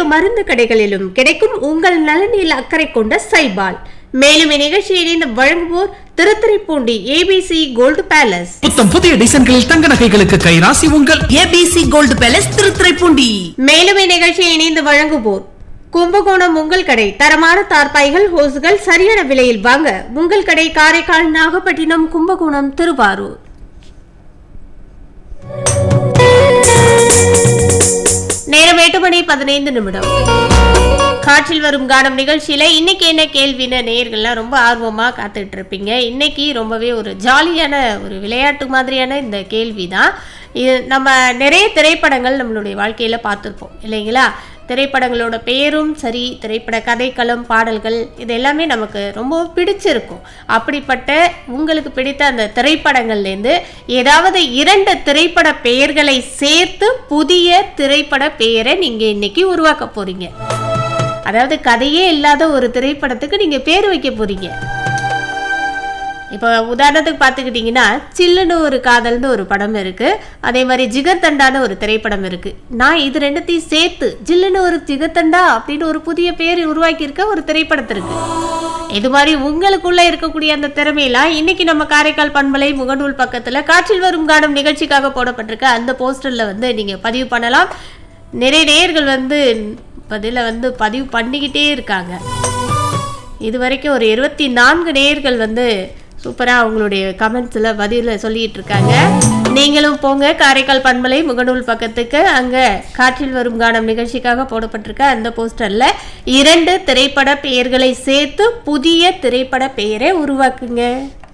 மருந்து கடைகளிலும் கிடைக்கும் உங்கள் நலனில் அக்கறை கொண்ட சைபால் மேலும் இந்நிகழ்ச்சியை இணைந்து வழங்குவோர் திருத்துறைப்பூண்டி ஏபிசி கோல்டு பேலஸ் புத்தம் புதிய டிசைன்களில் தங்க நகைகளுக்கு கைராசி உங்கள் ஏபிசி கோல்டு பேலஸ் திருத்துறைப்பூண்டி மேலும் இந்நிகழ்ச்சியை இணைந்து வழங்குவோர் கும்பகோணம் உங்கள் கடை தரமான தார்பாய்கள் ஹோஸ்கள் சரியான விலையில் வாங்க உங்கள் கடை காரைக்கால் நாகப்பட்டினம் கும்பகோணம் திருவாரூர் நேரம் எட்டு மணி பதினைந்து நிமிடம் காற்றில் வரும் கானம் நிகழ்ச்சியில இன்னைக்கு என்ன கேள்வின்னு நேயர்கள்லாம் ரொம்ப ஆர்வமா காத்துட்டு இருப்பீங்க இன்னைக்கு ரொம்பவே ஒரு ஜாலியான ஒரு விளையாட்டு மாதிரியான இந்த கேள்வி தான் இது நம்ம நிறைய திரைப்படங்கள் நம்மளுடைய வாழ்க்கையில பார்த்துருப்போம் இல்லைங்களா திரைப்படங்களோட பெயரும் சரி திரைப்பட கதைக்களம் பாடல்கள் இது எல்லாமே நமக்கு ரொம்ப பிடிச்சிருக்கும் அப்படிப்பட்ட உங்களுக்கு பிடித்த அந்த திரைப்படங்கள்லேருந்து ஏதாவது இரண்டு திரைப்பட பெயர்களை சேர்த்து புதிய திரைப்பட பெயரை நீங்கள் இன்னைக்கு உருவாக்க போறீங்க அதாவது கதையே இல்லாத ஒரு திரைப்படத்துக்கு நீங்க பேர் வைக்க போறீங்க இப்போ உதாரணத்துக்கு பார்த்துக்கிட்டிங்கன்னா சில்லுன்னு ஒரு காதல்னு ஒரு படம் இருக்கு அதே மாதிரி ஜிகர்தண்டான்னு ஒரு திரைப்படம் இருக்கு நான் இது ரெண்டுத்தையும் சேர்த்து ஜில்லுன்னு ஒரு ஜிகர்தண்டா அப்படின்னு ஒரு புதிய பேர் உருவாக்கியிருக்க ஒரு திரைப்படத்திற்கு இது மாதிரி உங்களுக்குள்ள இருக்கக்கூடிய அந்த திறமையெல்லாம் இன்னைக்கு நம்ம காரைக்கால் பண்பலை முகநூல் பக்கத்துல காற்றில் வரும் காணும் நிகழ்ச்சிக்காக போடப்பட்டிருக்க அந்த போஸ்டர்ல வந்து நீங்க பதிவு பண்ணலாம் நிறைய நேயர்கள் வந்து பதில வந்து பதிவு பண்ணிக்கிட்டே இருக்காங்க இது வரைக்கும் ஒரு இருபத்தி நான்கு நேயர்கள் வந்து சூப்பராக அவங்களுடைய கமெண்ட்ஸில் பதிலில் சொல்லிட்டு இருக்காங்க நீங்களும் போங்க காரைக்கால் பண்பலை முகநூல் பக்கத்துக்கு அங்கே காற்றில் வரும் கானம் நிகழ்ச்சிக்காக போடப்பட்டிருக்க அந்த போஸ்டரில் இரண்டு திரைப்பட பெயர்களை சேர்த்து புதிய திரைப்பட பெயரை உருவாக்குங்க